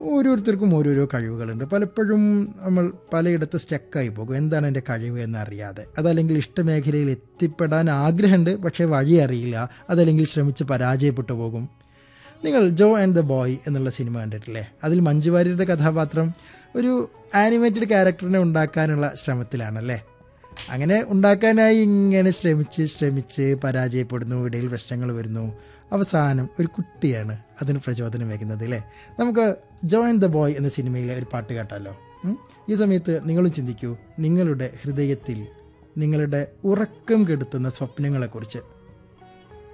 ഓരോരുത്തർക്കും ഓരോരോ കഴിവുകളുണ്ട് പലപ്പോഴും നമ്മൾ പലയിടത്ത് സ്റ്റക്കായി പോകും എന്താണ് എൻ്റെ കഴിവ് എന്നറിയാതെ അതല്ലെങ്കിൽ ഇഷ്ടമേഖലയിൽ എത്തിപ്പെടാൻ ആഗ്രഹമുണ്ട് പക്ഷേ വഴി അറിയില്ല അതല്ലെങ്കിൽ ശ്രമിച്ച് പരാജയപ്പെട്ടു പോകും നിങ്ങൾ ജോ ആൻഡ് ദ ബോയ് എന്നുള്ള സിനിമ കണ്ടിട്ടില്ലേ അതിൽ മഞ്ജു വാര്യരുടെ കഥാപാത്രം ഒരു ആനിമേറ്റഡ് ക്യാരക്ടറിനെ ഉണ്ടാക്കാനുള്ള ശ്രമത്തിലാണല്ലേ അങ്ങനെ ഉണ്ടാക്കാനായി ഇങ്ങനെ ശ്രമിച്ച് ശ്രമിച്ച് പരാജയപ്പെടുന്നു ഇടയിൽ പ്രശ്നങ്ങൾ വരുന്നു അവസാനം ഒരു കുട്ടിയാണ് അതിന് പ്രചോദനമേകുന്നത് അല്ലേ നമുക്ക് ജോയിൻ ദ ബോയ് എന്ന സിനിമയിലെ ഒരു പാട്ട് കേട്ടാലോ ഉം? ഈ സമയത്ത് നിങ്ങളും ചിന്തിക്കൂ നിങ്ങളുടെ ഹൃദയത്തിൽ നിങ്ങളുടെ ഉറക്കം കെടുത്തുന്ന സ്വപ്നങ്ങളെക്കുറിച്ച്